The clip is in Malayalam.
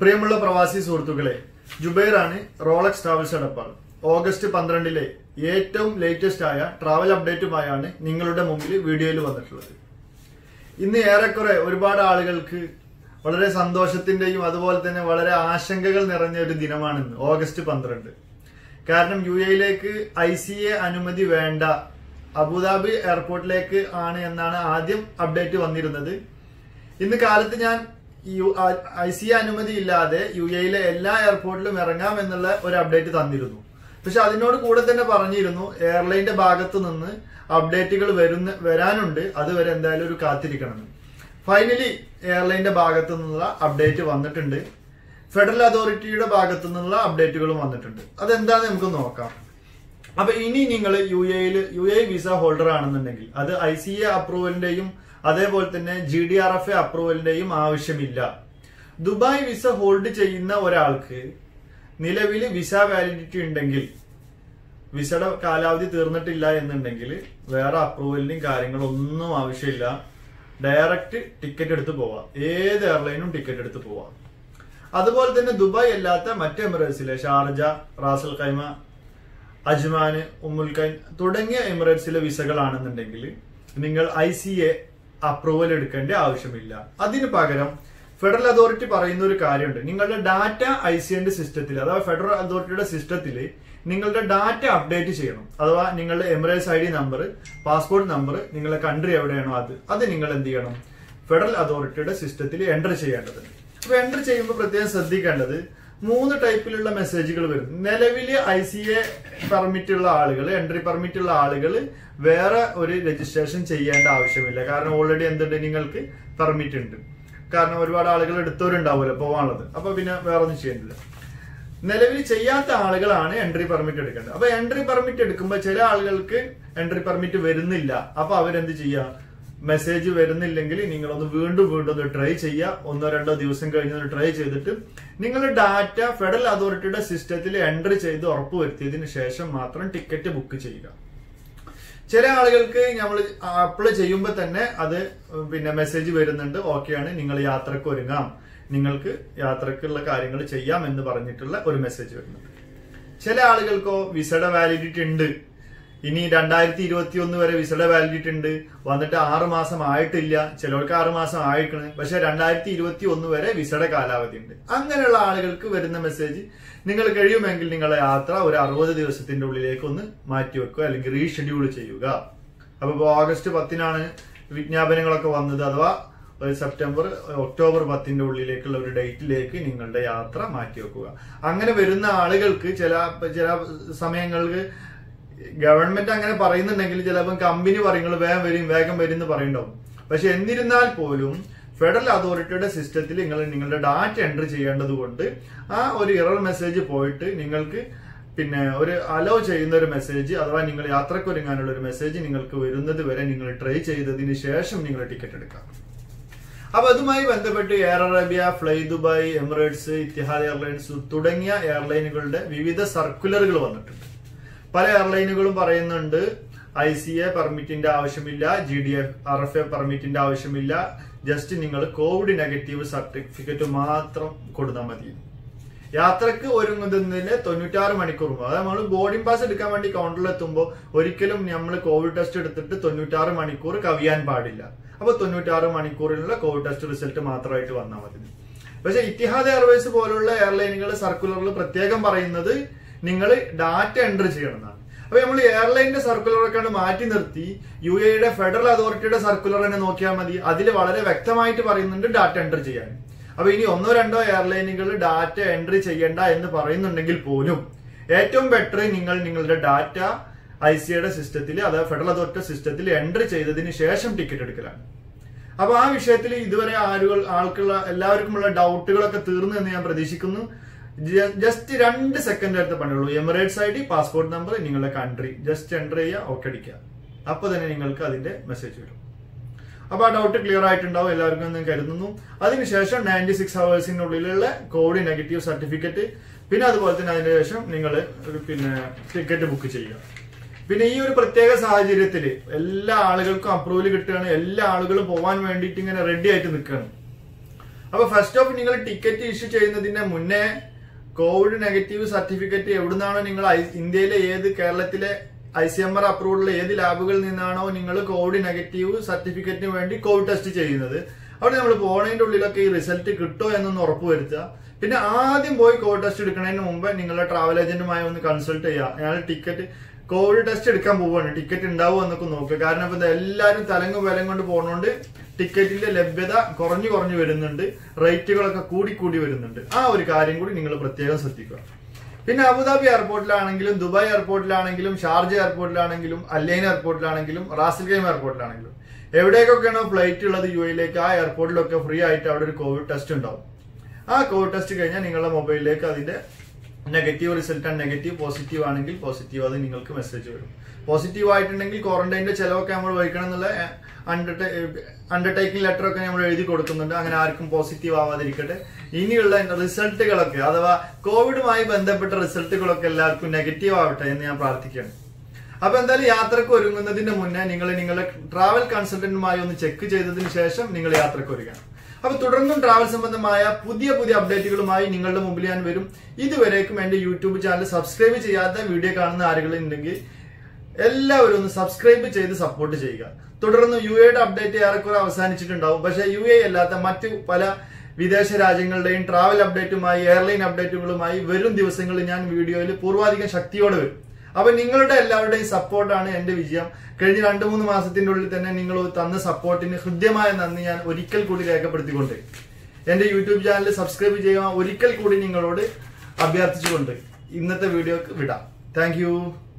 പ്രിയമുള്ള പ്രവാസി സുഹൃത്തുക്കളെ ജുബൈറാണ് റോളക്സ് ട്രാവൽസ് അടപ്പാൾ ഓഗസ്റ്റ് പന്ത്രണ്ടിലെ ഏറ്റവും ലേറ്റസ്റ്റ് ആയ ട്രാവൽ അപ്ഡേറ്റുമായാണ് നിങ്ങളുടെ മുമ്പിൽ വീഡിയോയിൽ വന്നിട്ടുള്ളത് ഇന്ന് ഏറെക്കുറെ ഒരുപാട് ആളുകൾക്ക് വളരെ സന്തോഷത്തിന്റെയും അതുപോലെ തന്നെ വളരെ ആശങ്കകൾ നിറഞ്ഞ ഒരു ദിനമാണിന്ന് ഓഗസ്റ്റ് പന്ത്രണ്ട് കാരണം യു എയിലേക്ക് ഐ സി എ അനുമതി വേണ്ട അബുദാബി എയർപോർട്ടിലേക്ക് ആണ് എന്നാണ് ആദ്യം അപ്ഡേറ്റ് വന്നിരുന്നത് ഇന്ന് കാലത്ത് ഞാൻ ഐ സി എ അനുമതി ഇല്ലാതെ യു എയിലെ എല്ലാ എയർപോർട്ടിലും ഇറങ്ങാം എന്നുള്ള ഒരു അപ്ഡേറ്റ് തന്നിരുന്നു പക്ഷെ അതിനോട് കൂടെ തന്നെ പറഞ്ഞിരുന്നു എയർലൈന്റെ ഭാഗത്തു നിന്ന് അപ്ഡേറ്റുകൾ വരുന്ന വരാനുണ്ട് അതുവരെ എന്തായാലും ഒരു കാത്തിരിക്കണം ഫൈനലി എയർലൈന്റെ ഭാഗത്തു നിന്നുള്ള അപ്ഡേറ്റ് വന്നിട്ടുണ്ട് ഫെഡറൽ അതോറിറ്റിയുടെ ഭാഗത്തു നിന്നുള്ള അപ്ഡേറ്റുകളും വന്നിട്ടുണ്ട് അതെന്താന്ന് നമുക്ക് നോക്കാം അപ്പൊ ഇനി നിങ്ങൾ യു എയിൽ യു എ വിസ ഹോൾഡർ ആണെന്നുണ്ടെങ്കിൽ അത് ഐ സി എ അപ്രൂവലിന്റെയും അതേപോലെ തന്നെ G D R F A അപ്രൂവലിന്റെയും ആവശ്യമില്ല ദുബായ് വിസ ഹോൾഡ് ചെയ്യുന്ന ഒരാൾക്ക് നിലവിൽ വിസ വാലിഡിറ്റി ഉണ്ടെങ്കിൽ വിസയുടെ കാലാവധി തീർന്നിട്ടില്ല എന്നുണ്ടെങ്കിൽ വേറെ അപ്രൂവലിന്റെയും കാര്യങ്ങളൊന്നും ആവശ്യമില്ല ഡയറക്റ്റ് ടിക്കറ്റ് എടുത്ത് പോവാം ഏത് എയർലൈനും ടിക്കറ്റ് എടുത്ത് പോവാം അതുപോലെ തന്നെ ദുബായ് അല്ലാത്ത മറ്റ് എമിറേറ്റ്സിലെ Sharjah Ras al Khaimah Ajman Umm al Quwain തുടങ്ങിയ എമിറേറ്റ്സിലെ വിസകളാണെന്നുണ്ടെങ്കിൽ നിങ്ങൾ ഐ സി എ അപ്രൂവൽ എടുക്കേണ്ട ആവശ്യമില്ല അതിന് പകരം ഫെഡറൽ അതോറിറ്റി പറയുന്ന ഒരു കാര്യമുണ്ട് നിങ്ങളുടെ ഡാറ്റ ഐ സി എന്റെ സിസ്റ്റത്തിൽ അഥവാ ഫെഡറൽ അതോറിറ്റിയുടെ സിസ്റ്റത്തിൽ നിങ്ങളുടെ ഡാറ്റ അപ്ഡേറ്റ് ചെയ്യണം അഥവാ നിങ്ങളുടെ Emirates I D number passport number നിങ്ങളുടെ കൺട്രി എവിടെയാണോ അത് അത് നിങ്ങൾ എന്ത് ചെയ്യണം ഫെഡറൽ അതോറിറ്റിയുടെ സിസ്റ്റത്തിൽ എൻ്റർ ചെയ്യേണ്ടതുണ്ട് അപ്പൊ എൻ്റർ ചെയ്യുമ്പോൾ പ്രത്യേകം ശ്രദ്ധിക്കേണ്ടത് മൂന്ന് ടൈപ്പിലുള്ള മെസ്സേജുകൾ വരും നിലവില് ഐ സി എ പെർമിറ്റ് ഉള്ള ആളുകൾ എൻട്രി പെർമിറ്റ് ഉള്ള ആളുകൾ വേറെ ഒരു രജിസ്ട്രേഷൻ ചെയ്യേണ്ട ആവശ്യമില്ല കാരണം ഓൾറെഡി എന്തുണ്ട് നിങ്ങൾക്ക് പെർമിറ്റ് ഉണ്ട് കാരണം ഒരുപാട് ആളുകൾ എടുത്തവരുണ്ടാവുമല്ലോ പോവാനുള്ളത് അപ്പൊ പിന്നെ വേറെ ഒന്നും ചെയ്യേണ്ടില്ല നിലവിൽ ചെയ്യാത്ത ആളുകളാണ് എൻട്രി പെർമിറ്റ് എടുക്കേണ്ടത് അപ്പൊ എൻട്രി പെർമിറ്റ് എടുക്കുമ്പോൾ ചില ആളുകൾക്ക് എൻട്രി പെർമിറ്റ് വരുന്നില്ല അപ്പൊ അവരെന്ത് ചെയ്യുക മെസ്സേജ് വരുന്നില്ലെങ്കിൽ നിങ്ങളൊന്ന് വീണ്ടും വീണ്ടും ഒന്ന് ട്രൈ ചെയ്യുക ഒന്നോ രണ്ടോ ദിവസം കഴിഞ്ഞ് ഒന്ന് ട്രൈ ചെയ്തിട്ട് നിങ്ങൾ ഡാറ്റ ഫെഡറൽ അതോറിറ്റിയുടെ സിസ്റ്റത്തിൽ എൻട്രി ചെയ്ത് ഉറപ്പുവരുത്തിയതിനു ശേഷം മാത്രം ടിക്കറ്റ് ബുക്ക് ചെയ്യുക ചില ആളുകൾക്ക് നമ്മൾ അപ്ലൈ ചെയ്യുമ്പോൾ തന്നെ അത് പിന്നെ മെസ്സേജ് വരുന്നുണ്ട് ഓക്കെയാണ് നിങ്ങൾ യാത്രക്ക് ഒരുങ്ങാം നിങ്ങൾക്ക് യാത്രക്കുള്ള കാര്യങ്ങൾ ചെയ്യാം എന്ന് പറഞ്ഞിട്ടുള്ള ഒരു മെസ്സേജ് വരുന്നുണ്ട് ചില ആളുകൾക്കോ വിസയുടെ വാലിഡിറ്റി ഉണ്ട് ഇനി രണ്ടായിരത്തി ഇരുപത്തി ഒന്ന് വരെ വിസയുടെ വാലിഡിറ്റി ഉണ്ട് വന്നിട്ട് ആറ് മാസം ആയിട്ടില്ല ചിലർക്ക് ആറ് മാസം ആയിക്കണ് പക്ഷെ രണ്ടായിരത്തി ഇരുപത്തി ഒന്ന് വരെ വിസയുടെ കാലാവധി ഉണ്ട് അങ്ങനെയുള്ള ആളുകൾക്ക് വരുന്ന മെസ്സേജ് നിങ്ങൾ കഴിയുമെങ്കിൽ നിങ്ങളെ യാത്ര ഒരു അറുപത് ദിവസത്തിന്റെ ഉള്ളിലേക്ക് ഒന്ന് മാറ്റി വെക്കുക അല്ലെങ്കിൽ റീഷെഡ്യൂൾ ചെയ്യുക അപ്പൊ ഇപ്പൊ ഓഗസ്റ്റ് പത്തിനാണ് വിജ്ഞാപനങ്ങളൊക്കെ വന്നത് അഥവാ ഒരു സെപ്റ്റംബർ ഒക്ടോബർ പത്തിന്റെ ഉള്ളിലേക്കുള്ള ഒരു ഡേറ്റിലേക്ക് നിങ്ങളുടെ യാത്ര മാറ്റി വെക്കുക അങ്ങനെ വരുന്ന ആളുകൾക്ക് ചില ചില സമയങ്ങൾക്ക് ഗവൺമെന്റ് അങ്ങനെ പറയുന്നുണ്ടെങ്കിൽ ചിലപ്പോൾ കമ്പനി പറയുന്നത് വേഗം വരും വേഗം വരും എന്ന് പറയുന്നുണ്ടാവും പക്ഷെ എന്നിരുന്നാൽ പോലും ഫെഡറൽ അതോറിറ്റിയുടെ സിസ്റ്റത്തിൽ നിങ്ങൾ നിങ്ങളുടെ ഡാറ്റ എൻട്രി ചെയ്യേണ്ടത് കൊണ്ട് ആ ഒരു ഇറർ മെസ്സേജ് പോയിട്ട് നിങ്ങൾക്ക് പിന്നെ ഒരു അലോ ചെയ്യുന്ന ഒരു മെസ്സേജ് അഥവാ നിങ്ങൾ യാത്രക്കൊരുങ്ങാനുള്ള ഒരു മെസ്സേജ് നിങ്ങൾക്ക് വരുന്നത് വരെ നിങ്ങൾ ട്രൈ ചെയ്തതിന് ശേഷം നിങ്ങൾ ടിക്കറ്റ് എടുക്കാം അപ്പൊ അതുമായി ബന്ധപ്പെട്ട് Air Arabia Fly Dubai Emirates Etihad Airlines തുടങ്ങിയ എയർലൈനുകളുടെ വിവിധ സർക്കുലറുകൾ വന്നിട്ടുണ്ട് പല എയർലൈനുകളും പറയുന്നുണ്ട് ഐ സി എ പെർമിറ്റിന്റെ ആവശ്യമില്ല G D F R F A പെർമിറ്റിന്റെ ആവശ്യമില്ല ജസ്റ്റ് നിങ്ങൾ കോവിഡ് നെഗറ്റീവ് സർട്ടിഫിക്കറ്റ് മാത്രം കൊടുത്താൽ മതി യാത്രക്ക് ഒരുങ്ങുന്നതിന് തൊണ്ണൂറ്റാറ് മണിക്കൂർ മുമ്പ് അതായത് നമ്മൾ ബോർഡിംഗ് പാസ് എടുക്കാൻ വേണ്ടി കൗണ്ടറിൽ എത്തുമ്പോൾ ഒരിക്കലും നമ്മൾ കോവിഡ് ടെസ്റ്റ് എടുത്തിട്ട് തൊണ്ണൂറ്റാറ് മണിക്കൂർ കവിയാൻ പാടില്ല അപ്പൊ തൊണ്ണൂറ്റാറ് മണിക്കൂറിലുള്ള കോവിഡ് ടെസ്റ്റ് റിസൾട്ട് മാത്രമായിട്ട് വന്നാൽ മതി പക്ഷെ ഇത്തിഹാദ് എയർവേസ് പോലുള്ള എയർലൈനുകൾ സർക്കുലറിൽ പ്രത്യേകം പറയുന്നത് നിങ്ങൾ ഡാറ്റ എൻട്രി ചെയ്യണമെന്നാണ് അപ്പൊ നമ്മൾ എയർലൈനിന്റെ സർക്കുലറൊക്കെ മാറ്റി നിർത്തി യു എയുടെ ഫെഡറൽ അതോറിറ്റിയുടെ സർക്കുലർ തന്നെ നോക്കിയാൽ മതി അതിൽ വളരെ വ്യക്തമായിട്ട് പറയുന്നുണ്ട് ഡാറ്റ എൻട്രി ചെയ്യാൻ അപ്പൊ ഇനി ഒന്നോ രണ്ടോ എയർലൈനുകൾ ഡാറ്റ എൻട്രി ചെയ്യണ്ട എന്ന് പറയുന്നുണ്ടെങ്കിൽ പോലും ഏറ്റവും ബെറ്റർ നിങ്ങൾ നിങ്ങളുടെ ഡാറ്റ ഐ സിയുടെ സിസ്റ്റത്തിൽ അതായത് ഫെഡറൽ അതോറിറ്റി സിസ്റ്റത്തിൽ എൻട്രി ചെയ്തതിന് ശേഷം ടിക്കറ്റ് എടുക്കലാണ് അപ്പൊ ആ വിഷയത്തിൽ ഇതുവരെ ആളുകൾ ആൾക്കുള്ള എല്ലാവർക്കുമുള്ള ഡൗട്ടുകളൊക്കെ തീർന്നു എന്ന് ഞാൻ പ്രതീക്ഷിക്കുന്നു ജസ്റ്റ് രണ്ട് സെക്കൻഡ് അടുത്ത് പണിയുള്ളൂ Emirates I D passport number നിങ്ങളുടെ കൺട്രി ജസ്റ്റ് എൻ്റർ ചെയ്യുക ഓക്കെ അടിക്കുക അപ്പൊ തന്നെ നിങ്ങൾക്ക് അതിന്റെ മെസ്സേജ് വരും അപ്പൊ ആ ഡൗട്ട് ക്ലിയർ ആയിട്ടുണ്ടാവും എല്ലാവർക്കും എന്ന് കരുതുന്നു അതിനുശേഷം നയൻറ്റി സിക്സ് ഹവേഴ്സിനുള്ളിലുള്ള കോവിഡ് നെഗറ്റീവ് സർട്ടിഫിക്കറ്റ് പിന്നെ അതുപോലെ തന്നെ അതിനുശേഷം നിങ്ങൾ പിന്നെ ടിക്കറ്റ് ബുക്ക് ചെയ്യുക പിന്നെ ഈ ഒരു പ്രത്യേക സാഹചര്യത്തിൽ എല്ലാ ആളുകൾക്കും അപ്രൂവൽ കിട്ടുകയാണ് എല്ലാ ആളുകളും പോകാൻ വേണ്ടിയിട്ട് ഇങ്ങനെ റെഡി ആയിട്ട് നിൽക്കുകയാണ് അപ്പൊ ഫസ്റ്റ് ഓഫ് നിങ്ങൾ ടിക്കറ്റ് ഇഷ്യൂ ചെയ്യുന്നതിന് മുന്നേ കോവിഡ് നെഗറ്റീവ് സർട്ടിഫിക്കറ്റ് എവിടുന്നാണോ നിങ്ങൾ ഐ- ഇന്ത്യയിലെ ഏത് കേരളത്തിലെ ഐ സി എം ആർ അപ്രൂവലുള്ള ഏത് ലാബുകളിൽ നിന്നാണോ നിങ്ങൾ കോവിഡ് നെഗറ്റീവ് സർട്ടിഫിക്കറ്റിന് വേണ്ടി കോവിഡ് ടെസ്റ്റ് ചെയ്യുന്നത് അവിടെ നമ്മൾ പോണതിന്റെ ഉള്ളിലൊക്കെ ഈ റിസൾട്ട് കിട്ടോ എന്നൊന്ന് ഉറപ്പുവരുത്തുക പിന്നെ ആദ്യം പോയി കോവിഡ് ടെസ്റ്റ് എടുക്കുന്നതിന് മുമ്പ് നിങ്ങളുടെ ട്രാവൽ ഏജന്റുമായി ഒന്ന് കൺസൾട്ട് ചെയ്യുക ഞാൻ ടിക്കറ്റ് കോവിഡ് ടെസ്റ്റ് എടുക്കാൻ പോവുകയാണ് ടിക്കറ്റ് ഉണ്ടാവുമോ എന്നൊക്കെ നോക്കുക കാരണം ഇപ്പൊ ഇത് എല്ലാവരും തലങ്ങും വിലം കൊണ്ട് പോകുന്നതുകൊണ്ട് ടിക്കറ്റിന്റെ ലഭ്യത കുറഞ്ഞു കുറഞ്ഞു വരുന്നുണ്ട് റേറ്റുകളൊക്കെ കൂടി കൂടി വരുന്നുണ്ട് ആ ഒരു കാര്യം കൂടി നിങ്ങൾ പ്രത്യേകം ശ്രദ്ധിക്കുക പിന്നെ അബുദാബി എയർപോർട്ടിലാണെങ്കിലും ദുബായ് എയർപോർട്ടിലാണെങ്കിലും ഷാർജ എയർപോർട്ടിലാണെങ്കിലും അല്ലൈൻ എയർപോർട്ടിലാണെങ്കിലും റാസൽ ഗെയിം എയർപോർട്ടിലാണെങ്കിലും എവിടേക്കൊക്കെയാണോ ഫ്ലൈറ്റ് ഉള്ളത് യു എയിലേക്ക് ആ എയർപോർട്ടിലൊക്കെ ഫ്രീ ആയിട്ട് അവിടെ ഒരു കോവിഡ് ടെസ്റ്റ് ഉണ്ടാവും ആ കോവിഡ് ടെസ്റ്റ് കഴിഞ്ഞാൽ നിങ്ങളുടെ മൊബൈലിലേക്ക് അതിന്റെ നെഗറ്റീവ് റിസൾട്ട് ആണ് നെഗറ്റീവ് പോസിറ്റീവ് ആണെങ്കിൽ പോസിറ്റീവ് അത് നിങ്ങൾക്ക് മെസ്സേജ് വരും പോസിറ്റീവ് ആയിട്ടുണ്ടെങ്കിൽ ക്വാറന്റൈനിന്റെ ചിലവൊക്കെ നമ്മൾ വഹിക്കണം എന്നുള്ള അണ്ടർടേക്കിംഗ് ലെറ്റർ ഒക്കെ നമ്മൾ എഴുതി കൊടുക്കുന്നുണ്ട് അങ്ങനെ ആർക്കും പോസിറ്റീവ് ആവാതിരിക്കട്ടെ ഇനിയുള്ള റിസൾട്ടുകളൊക്കെ അഥവാ കോവിഡുമായി ബന്ധപ്പെട്ട റിസൾട്ടുകളൊക്കെ എല്ലാവർക്കും നെഗറ്റീവ് ആവട്ടെ എന്ന് ഞാൻ പ്രാർത്ഥിക്കുകയാണ് അപ്പൊ എന്തായാലും യാത്രക്ക് ഒരുങ്ങുന്നതിന് മുന്നേ നിങ്ങൾ നിങ്ങളുടെ ട്രാവൽ കൺസൾട്ടന്റുമായി ഒന്ന് ചെക്ക് ചെയ്തതിന് ശേഷം നിങ്ങൾ യാത്രക്ക് ഒരുങ്ങണം അപ്പൊ തുടർന്നും ട്രാവൽ സംബന്ധമായ പുതിയ പുതിയ അപ്ഡേറ്റുകളുമായി നിങ്ങളുടെ മുമ്പിൽ ഞാൻ വരും ഇതുവരേക്കും എന്റെ യൂട്യൂബ് ചാനൽ സബ്സ്ക്രൈബ് ചെയ്യാത്ത വീഡിയോ കാണുന്ന ആരെങ്കിലും ഉണ്ടെങ്കിൽ എല്ലാവരും ഒന്ന് സബ്സ്ക്രൈബ് ചെയ്ത് സപ്പോർട്ട് ചെയ്യുക തുടർന്ന് യു എയുടെ അപ്ഡേറ്റ് ഏറെക്കുറെ അവസാനിച്ചിട്ടുണ്ടാവും പക്ഷേ യു എ അല്ലാത്ത മറ്റു പല വിദേശ രാജ്യങ്ങളുടെയും ട്രാവൽ അപ്ഡേറ്റുമായി എയർലൈൻ അപ്ഡേറ്റുകളുമായി വരും ദിവസങ്ങളിൽ ഞാൻ വീഡിയോയിൽ പൂർവാധികം ശക്തിയോടെ വരും അപ്പൊ നിങ്ങളുടെ എല്ലാവരുടെയും സപ്പോർട്ടാണ് എന്റെ വിജയം കഴിഞ്ഞ രണ്ടു മൂന്ന് മാസത്തിന്റെ ഉള്ളിൽ തന്നെ നിങ്ങൾ തന്ന സപ്പോർട്ടിന് ഹൃദ്യമായ നന്ദി ഞാൻ ഒരിക്കൽ കൂടി രേഖപ്പെടുത്തിക്കൊണ്ട് എന്റെ യൂട്യൂബ് ചാനൽ സബ്സ്ക്രൈബ് ചെയ്യുക ഒരിക്കൽ കൂടി നിങ്ങളോട് അഭ്യർത്ഥിച്ചുകൊണ്ട് ഇന്നത്തെ വീഡിയോക്ക് വിടാം താങ്ക്